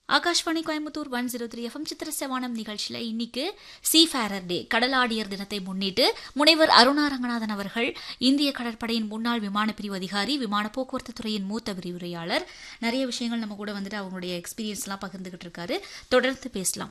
Akashvani Coimbatore one zero three FM சித்திர செவானம் நிகழ்ச்சியில் இன்னைக்கு சீஃபேரர் டே கடலாடியர் தினத்தை முன்னிட்டு முனைவர் அருணா ரங்கநாதன் அவர்கள் இந்திய கடற்படையின் முன்னாள் விமான பிரிவு அதிகாரி விமான போக்குவரத்து துறையின் மூத்த விரிவுரையாளர் நிறைய விஷயங்கள் நம்ம கூட வந்துட்டு அவங்களுடைய எக்ஸ்பீரியன்ஸ்லாம் பகிர்ந்துகிட்டு இருக்காரு தொடர்ந்து பேசலாம்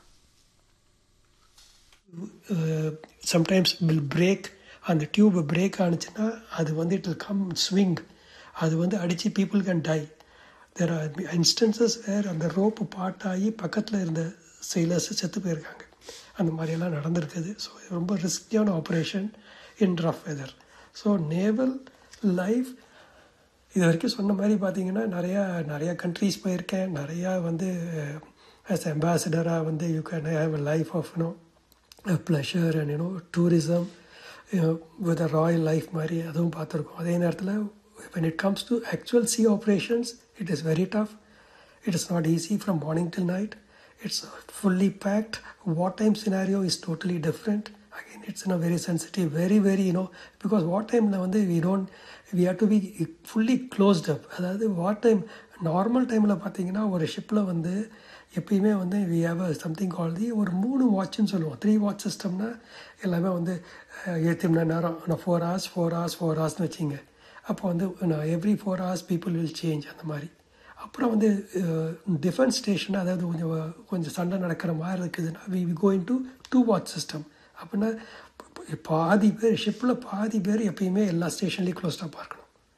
சம்டைம்ஸ் வில் பிரேக் அந்த டியூப் பிரேக் ஆனிச்சுன்னா அது வந்து இட் வில் கம் ஸ்விங் அது வந்து அடித்து people can die there are instances where அந்த ரோப்பு பாட்டாகி பக்கத்தில் இருந்த செயலர்ஸ் செத்து போயிருக்காங்க அந்த மாதிரியெல்லாம் நடந்திருக்குது ஸோ ரொம்ப ரிஸ்கியான operation in rough weather so naval life இது வரைக்கும் சொன்ன மாதிரி பார்த்தீங்கன்னா நிறையா நிறையா கண்ட்ரீஸ் போயிருக்கேன் நிறையா வந்து ஆஸ் அம்பாசிடராக வந்து you can have a life of you know pleasure and you know tourism with a royal life மாதிரி அதுவும் பார்த்துருக்கோம் அதே நேரத்தில் when it comes to actual sea operations, it is very tough. It is not easy from morning till night. It's fully packed. Wartime scenario is totally different. Again, it's in a very sensitive, very, very, you know, because wartime, we don't, we have to be fully closed up. அதாவது வார் time normal டைமில் பார்த்தீங்கன்னா ஒரு ஷிப்பில் வந்து எப்பயுமே வந்து we have something call the ஒரு மூணு வாட்ச்னு சொல்லுவோம் த்ரீ வாட்ச் சிஸ்டம்னா எல்லாமே வந்து ஏற்றி மணி நேரம் four hours four hours four ஹவர்ஸ்னு வச்சிங்க அப்போ வந்து every four hours people will change அந்த மாதிரி அப்புறம் வந்து டிஃபென்ஸ் ஸ்டேஷன் அதாவது கொஞ்சம் கொஞ்சம் சண்டை நடக்கிற மாதிரி இருக்குதுன்னா we we going to do watch system அப்படின்னா பாதி பேர் ஷிப்பில் பாதி பேர் எப்பயுமே எல்லா ஸ்டேஷன்லேயும் க்ளோஸ்டாக பார்க்கணும்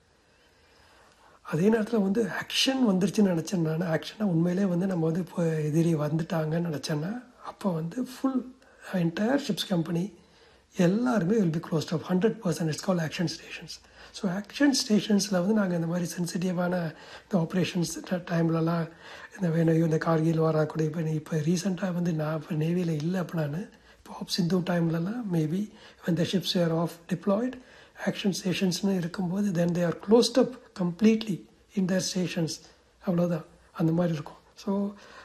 அதே நேரத்தில் வந்து ஆக்ஷன் வந்துருச்சுன்னு நினச்சேன் நான் ஆக்ஷனாக உண்மையிலே வந்து நம்ம வந்து இப்போ எதிரி வந்துட்டாங்கன்னு நினச்சேன்னா அப்போ வந்து ஃபுல் என்டையர் ஷிப்ஸ் கம்பெனி எல்லாருமே will be closed off hundred percent it's call action stations so action ஸ்டேஷன்ஸில் வந்து நாங்கள் இந்த மாதிரி சென்சிட்டிவான இந்த ஆப்ரேஷன்ஸ் டைம்லலாம் இந்த வேணும் இந்த கார்கில் வரக்கூட இப்போ இப்போ ரீசெண்டாக வந்து நான் இப்போ நேவியில் இல்லை அப்போ நான் இப்போ ஆப் சிந்து டைம்லலாம் maybe when the ships are off deployed action ஸ்டேஷன்ஸ்னு இருக்கும்போது then they are closed up completely in their stations அவ்வளோதான் அந்த மாதிரி இருக்கும் ஸோ